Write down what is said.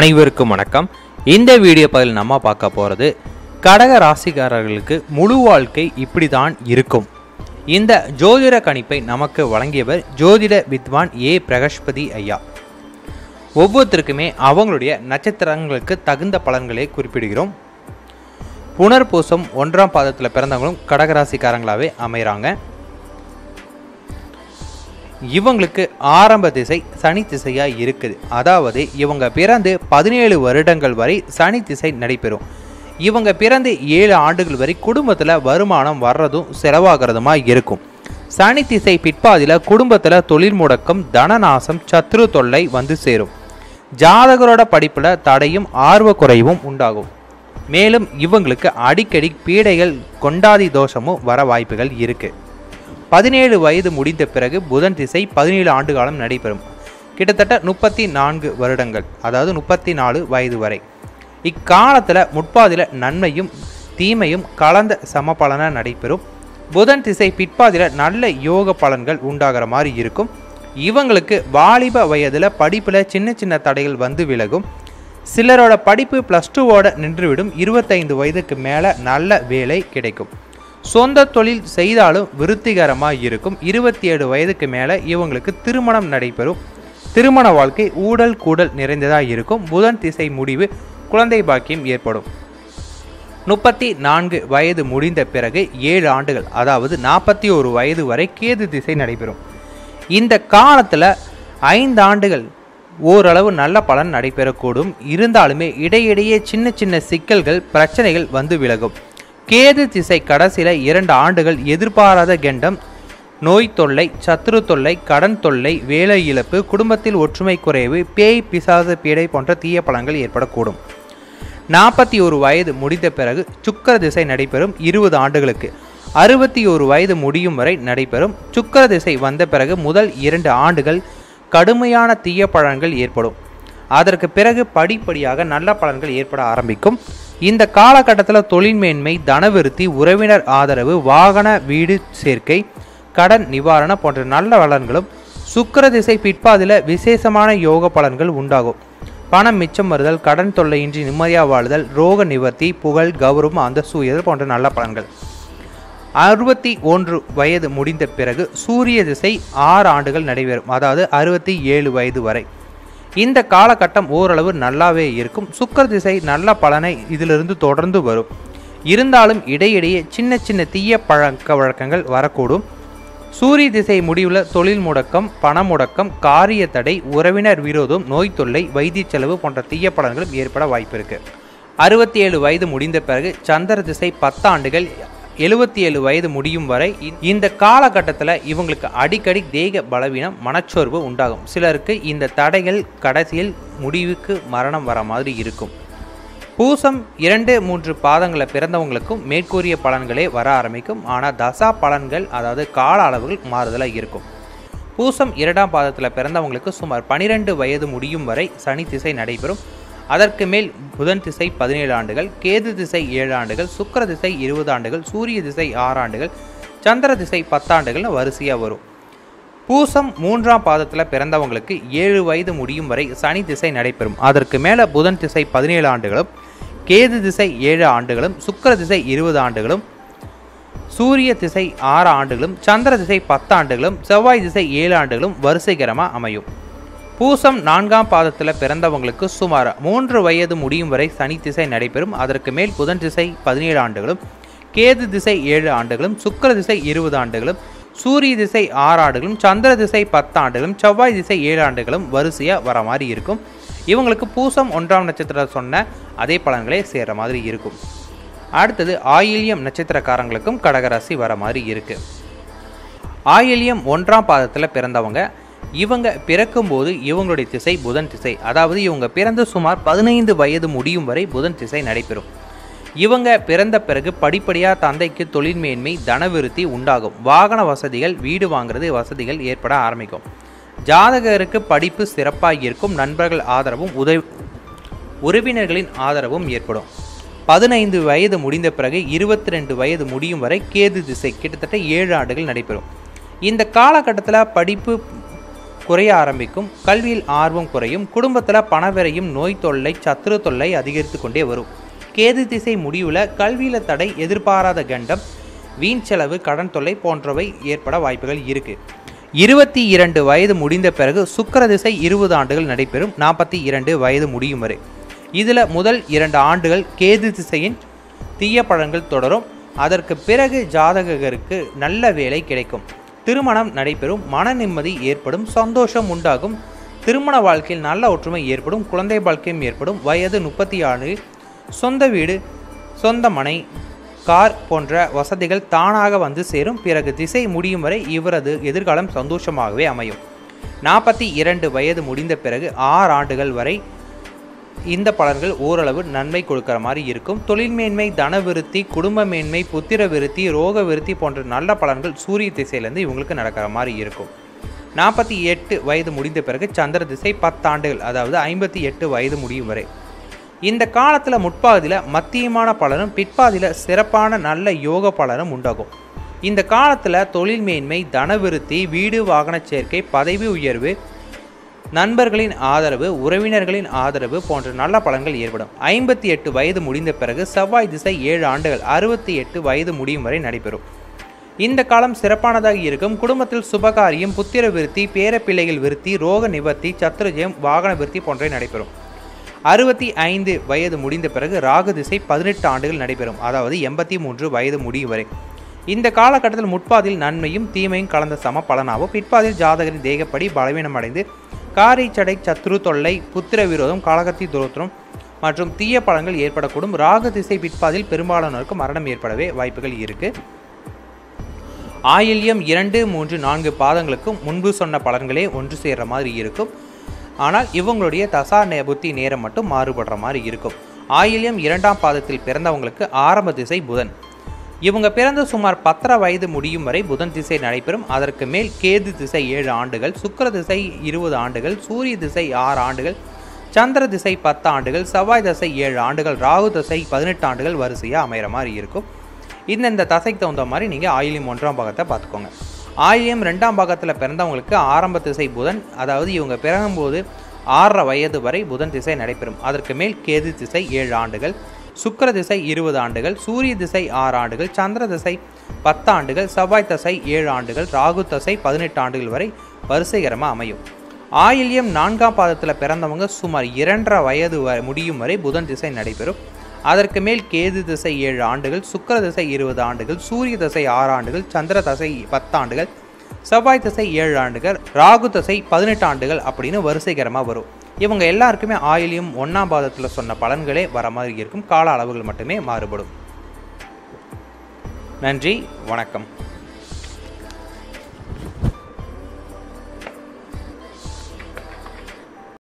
அனைவருக்கும் வணக்கம் இந்த வீடியோ பதில் நம்ம பார்க்க போகிறது கடக ராசிக்காரர்களுக்கு முழு வாழ்க்கை இப்படி தான் இருக்கும் இந்த ஜோதிட கணிப்பை நமக்கு வழங்கியவர் ஜோதிட வித்வான் ஏ பிரகஸ்பதி ஐயா ஒவ்வொருத்தருக்குமே அவங்களுடைய நட்சத்திரங்களுக்கு தகுந்த பலன்களை குறிப்பிடுகிறோம் புனர்பூசம் ஒன்றாம் பாதத்தில் பிறந்தவங்களும் கடகராசிக்காரங்களாகவே அமைகிறாங்க இவங்களுக்கு ஆரம்ப திசை சனி திசையாக இருக்குது அதாவது இவங்க பிறந்து பதினேழு வருடங்கள் வரை சனி திசை நடைபெறும் இவங்க பிறந்து ஏழு ஆண்டுகள் வரை குடும்பத்தில் வருமானம் வர்றதும் செலவாகிறதுமா இருக்கும் சனி திசை பிற்பாதியில் குடும்பத்தில் தொழில் முடக்கம் தனநாசம் சத்ரு தொல்லை வந்து சேரும் ஜாதகரோட படிப்பில் தடையும் ஆர்வ குறைவும் உண்டாகும் மேலும் இவங்களுக்கு அடிக்கடி பீடைகள் கொண்டாதி தோஷமும் வர வாய்ப்புகள் இருக்குது பதினேழு வயது முடிந்த பிறகு புதன் திசை பதினேழு ஆண்டு காலம் நடைபெறும் கிட்டத்தட்ட முப்பத்தி நான்கு வருடங்கள் அதாவது முப்பத்தி நாலு வயது வரை இக்காலத்தில் முற்பாதியில் நன்மையும் தீமையும் கலந்த சமபலன நடைபெறும் புதன் திசை பிற்பாதியில் நல்ல யோக பலன்கள் உண்டாகிற மாதிரி இருக்கும் இவங்களுக்கு வாலிப வயதில் படிப்பில் சின்ன சின்ன தடைகள் வந்து விலகும் சிலரோட படிப்பு ப்ளஸ் டூவோட நின்றுவிடும் இருபத்தைந்து வயதுக்கு மேலே நல்ல வேலை கிடைக்கும் சொந்த தொழில் செய்தாலும் விருத்திகரமாக இருக்கும் இருபத்தி ஏழு வயதுக்கு மேலே இவங்களுக்கு திருமணம் நடைபெறும் திருமண வாழ்க்கை ஊடல் கூடல் நிறைந்ததாக இருக்கும் புதன் திசை முடிவு குழந்தை பாக்கியம் ஏற்படும் முப்பத்தி நான்கு வயது முடிந்த பிறகு ஏழு ஆண்டுகள் அதாவது நாற்பத்தி ஒரு வயது வரை கேது திசை நடைபெறும் இந்த காலத்தில் ஐந்து ஆண்டுகள் ஓரளவு நல்ல பலன் நடைபெறக்கூடும் இருந்தாலுமே இடையிடையே சின்ன சின்ன சிக்கல்கள் பிரச்சனைகள் வந்து விலகும் கேது திசை கடைசியில் இரண்டு ஆண்டுகள் எதிர்பாராத கெண்டம் நோய் தொல்லை சத்துரு தொல்லை கடன் தொல்லை வேலை இழப்பு குடும்பத்தில் ஒற்றுமை குறைவு பேய் பிசாசு பீடை போன்ற தீய பலன்கள் ஏற்படக்கூடும் நாற்பத்தி ஒரு வயது முடிந்த பிறகு சுக்கர திசை நடைபெறும் இருபது ஆண்டுகளுக்கு அறுபத்தி ஒரு வயது முடியும் வரை நடைபெறும் சுக்கர திசை வந்த பிறகு முதல் இரண்டு ஆண்டுகள் கடுமையான தீய பலன்கள் ஏற்படும் அதற்கு பிறகு படிப்படியாக நல்ல பலன்கள் ஏற்பட ஆரம்பிக்கும் இந்த காலகட்டத்தில் தொழில் மேன்மை தனவிருத்தி உறவினர் ஆதரவு வாகன வீடு சேர்க்கை கடன் நிவாரணம் போன்ற நல்ல பலன்களும் சுக்கர திசை பிற்பாதில் விசேஷமான யோக பலன்கள் உண்டாகும் பணம் மிச்சம் வருதல் கடன் தொல்லையின்றி நிம்மதியாக வாழுதல் ரோக நிவர்த்தி புகழ் கௌரவம் அந்தஸ்து உயர்தல் போன்ற நல்ல பலன்கள் அறுபத்தி ஒன்று வயது முடிந்த பிறகு சூரிய திசை ஆறு ஆண்டுகள் நடைபெறும் அதாவது அறுபத்தி ஏழு வயது வரை இந்த காலகட்டம் ஓரளவு நல்லாவே இருக்கும் சுக்கர திசை நல்ல பலனை இதிலிருந்து தொடர்ந்து வரும் இருந்தாலும் இடையிடையே சின்ன சின்ன தீய பழக்க வழக்கங்கள் வரக்கூடும் சூரிய திசை முடிவில் தொழில் முடக்கம் பண முடக்கம் காரிய தடை உறவினர் விரோதம் நோய் தொல்லை வைத்திய செலவு போன்ற தீய பலன்களும் ஏற்பட வாய்ப்பு இருக்கு அறுபத்தி ஏழு வயது முடிந்த பிறகு சந்திர திசை பத்தாண்டுகள் எழுபத்தி ஏழு வயது முடியும் வரை இந்த காலகட்டத்தில் இவங்களுக்கு அடிக்கடி தேக பலவீனம் மனச்சோர்வு உண்டாகும் சிலருக்கு இந்த தடைகள் கடைசியில் முடிவுக்கு மரணம் வர மாதிரி இருக்கும் பூசம் இரண்டு மூன்று பாதங்களை பிறந்தவங்களுக்கும் மேற்கூறிய பலன்களே வர ஆரம்பிக்கும் ஆனால் தசா பலன்கள் அதாவது கால அளவுகள் மாறுதலாக இருக்கும் பூசம் இரண்டாம் பாதத்தில் பிறந்தவங்களுக்கு சுமார் பனிரெண்டு வயது முடியும் வரை சனி திசை நடைபெறும் அதற்கு மேல் புதன் திசை பதினேழு ஆண்டுகள் கேது திசை ஏழு ஆண்டுகள் சுக்கர திசை இருபது ஆண்டுகள் சூரிய திசை ஆறு ஆண்டுகள் சந்திர திசை பத்தாண்டுகள்னு வரிசையாக வரும் பூசம் மூன்றாம் பாதத்தில் பிறந்தவங்களுக்கு ஏழு வயது முடியும் வரை சனி திசை நடைபெறும் அதற்கு மேலே புதன் திசை பதினேழு ஆண்டுகளும் கேது திசை ஏழு ஆண்டுகளும் சுக்கர திசை இருபது ஆண்டுகளும் சூரிய திசை ஆறு ஆண்டுகளும் சந்திர திசை பத்து ஆண்டுகளும் செவ்வாய் திசை ஏழு ஆண்டுகளும் வரிசைகரமாக அமையும் பூசம் நான்காம் பாதத்தில் பிறந்தவங்களுக்கு சுமார் மூன்று வயது முடியும் வரை சனி திசை நடைபெறும் அதற்கு மேல் புதன் திசை பதினேழு ஆண்டுகளும் கேது திசை ஏழு ஆண்டுகளும் சுக்கர திசை இருபது ஆண்டுகளும் சூரிய திசை ஆறு ஆண்டுகளும் சந்திர திசை பத்து ஆண்டுகளும் செவ்வாய் திசை ஏழு ஆண்டுகளும் வரிசையாக வர மாதிரி இருக்கும் இவங்களுக்கு பூசம் ஒன்றாம் நட்சத்திரம் சொன்ன அதே பலன்களே சேர்கிற மாதிரி இருக்கும் அடுத்தது ஆயில்யம் நட்சத்திரக்காரங்களுக்கும் கடகராசி வர மாதிரி இருக்கு ஆயில்யம் ஒன்றாம் பாதத்தில் பிறந்தவங்க இவங்க பிறக்கும்போது இவங்களுடைய திசை புதன் திசை அதாவது இவங்க பிறந்து சுமார் பதினைந்து வயது முடியும் வரை புதன் திசை நடைபெறும் இவங்க பிறந்த பிறகு படிப்படியாக தந்தைக்கு தொழில் மேன்மை தனவிருத்தி உண்டாகும் வாகன வசதிகள் வீடு வாங்குறது வசதிகள் ஏற்பட ஆரம்பிக்கும் ஜாதகருக்கு படிப்பு சிறப்பாக இருக்கும் நண்பர்கள் ஆதரவும் உதவி உறவினர்களின் ஆதரவும் ஏற்படும் பதினைந்து வயது முடிந்த பிறகு இருபத்தி ரெண்டு வயது முடியும் வரை கேது திசை கிட்டத்தட்ட ஏழு ஆண்டுகள் நடைபெறும் இந்த காலகட்டத்தில் படிப்பு குறைய ஆரம்பிக்கும் கல்வியில் ஆர்வம் குறையும் குடும்பத்தில் பணவிரையும் நோய் தொல்லை சத்துரு தொல்லை அதிகரித்து கொண்டே வரும் கேது திசை முடிவில் கல்வியில் தடை எதிர்பாராத கண்டம் வீண் செலவு கடன் தொல்லை போன்றவை ஏற்பட வாய்ப்புகள் இருக்கு இருபத்தி இரண்டு வயது முடிந்த பிறகு சுக்கிர திசை இருபது ஆண்டுகள் நடைபெறும் நாற்பத்தி இரண்டு வயது முடியும் வரை இதில் முதல் இரண்டு ஆண்டுகள் கேது திசையின் தீய பலன்கள் தொடரும் அதற்கு பிறகு ஜாதகருக்கு நல்ல வேலை கிடைக்கும் திருமணம் நடைபெறும் மன நிம்மதி ஏற்படும் சந்தோஷம் உண்டாகும் திருமண வாழ்க்கையில் நல்ல ஒற்றுமை ஏற்படும் குழந்தை வாழ்க்கையும் ஏற்படும் வயது முப்பத்தி ஆறு சொந்த வீடு சொந்த மனை கார் போன்ற வசதிகள் தானாக வந்து சேரும் பிறகு திசை முடியும் வரை இவரது எதிர்காலம் சந்தோஷமாகவே அமையும் நாற்பத்தி இரண்டு வயது முடிந்த பிறகு ஆறு ஆண்டுகள் வரை இந்த பலன்கள் ஓரளவு நன்மை கொடுக்கிற மாதிரி இருக்கும் தொழில் மேன்மை தன விருத்தி குடும்ப மேன்மை புத்திர விருத்தி ரோக விருத்தி போன்ற நல்ல பலன்கள் சூரிய திசையிலேருந்து இவங்களுக்கு நடக்கிற மாதிரி இருக்கும் நாற்பத்தி எட்டு வயது முடிந்த பிறகு சந்திர திசை பத்தாண்டுகள் அதாவது ஐம்பத்தி எட்டு வயது முடியும் வரை இந்த காலத்தில் முற்பாதியில் மத்தியமான பலனும் பிற்பாதியில் சிறப்பான நல்ல யோக பலனும் உண்டாகும் இந்த காலத்தில் தொழில் மேன்மை தனவிருத்தி வீடு வாகன சேர்க்கை பதவி உயர்வு நண்பர்களின் ஆதரவு உறவினர்களின் ஆதரவு போன்ற நல்ல பலன்கள் ஏற்படும் ஐம்பத்தி எட்டு வயது முடிந்த பிறகு செவ்வாய் திசை ஏழு ஆண்டுகள் அறுபத்தி எட்டு வயது முடியும் வரை நடைபெறும் இந்த காலம் சிறப்பானதாக இருக்கும் குடும்பத்தில் சுபகாரியம் புத்திர விருத்தி பேரப்பிள்ளைகள் விருத்தி ரோக நிவர்த்தி சத்துரஜயம் வாகன விருத்தி போன்றவை நடைபெறும் அறுபத்தி ஐந்து வயது முடிந்த பிறகு ராகு திசை பதினெட்டு ஆண்டுகள் நடைபெறும் அதாவது எண்பத்தி மூன்று வயது முடியும் வரை இந்த காலகட்டத்தில் முற்பாதில் நன்மையும் தீமையும் கலந்த சம பலனாகும் பிற்பாதில் ஜாதகரின் தேகப்படி பலவீனம் அடைந்து காரி சடை சத்ரு தொல்லை புத்திர விரோதம் காலகத்தி துரோத்திரம் மற்றும் தீய பலன்கள் ஏற்படக்கூடும் ராகு திசை பிற்பாதில் பெரும்பாலானோருக்கு மரணம் ஏற்படவே வாய்ப்புகள் இருக்கு ஆயில்யம் இரண்டு மூன்று நான்கு பாதங்களுக்கு முன்பு சொன்ன பலன்களே ஒன்று சேர்ற மாதிரி இருக்கும் ஆனால் இவங்களுடைய தசா நே புத்தி நேரம் மட்டும் மாறுபடுற மாதிரி இருக்கும் ஆயில்யம் இரண்டாம் பாதத்தில் பிறந்தவங்களுக்கு ஆரம்ப திசை புதன் இவங்க பிறந்து சுமார் பத்தரை வயது முடியும் வரை புதன் திசை நடைபெறும் அதற்கு மேல் கேது திசை ஏழு ஆண்டுகள் சுக்கிர திசை இருபது ஆண்டுகள் சூரிய திசை ஆறு ஆண்டுகள் சந்திர திசை பத்து ஆண்டுகள் செவ்வாய் திசை ஏழு ஆண்டுகள் ராகு திசை பதினெட்டு ஆண்டுகள் வரிசையாக அமைகிற மாதிரி இருக்கும் இந்தந்த தசைக்கு தகுந்த மாதிரி நீங்கள் ஆயிலியம் ஒன்றாம் பாகத்தை பார்த்துக்கோங்க ஆயிலியம் ரெண்டாம் பாகத்தில் பிறந்தவங்களுக்கு ஆரம்ப திசை புதன் அதாவது இவங்க பிறகும்போது ஆறரை வயது வரை புதன் திசை நடைபெறும் அதற்கு மேல் கேது திசை ஏழு ஆண்டுகள் சுக்கிர திசை இருபது ஆண்டுகள் சூரிய திசை ஆறு ஆண்டுகள் சந்திர திசை பத்து ஆண்டுகள் செவ்வாய் திசை ஏழு ஆண்டுகள் ராகு திசை பதினெட்டு ஆண்டுகள் வரை வரிசைகரமாக அமையும் ஆயில்யம் நான்காம் பாதத்தில் பிறந்தவங்க சுமார் இரண்டரை வயது வரை முடியும் வரை புதன் திசை நடைபெறும் அதற்கு மேல் கேது திசை ஏழு ஆண்டுகள் சுக்கிர திசை இருபது ஆண்டுகள் சூரிய திசை ஆறு ஆண்டுகள் சந்திர திசை பத்து ஆண்டுகள் செவ்வாய் திசை ஏழு ஆண்டுகள் ராகு திசை பதினெட்டு ஆண்டுகள் அப்படின்னு வரிசைகரமாக வரும் இவங்க எல்லாருக்குமே ஆயிலியும் ஒன்றாம் பாதத்தில் சொன்ன பலன்களே வர மாதிரி இருக்கும் கால அளவுகள் மட்டுமே மாறுபடும் நன்றி வணக்கம்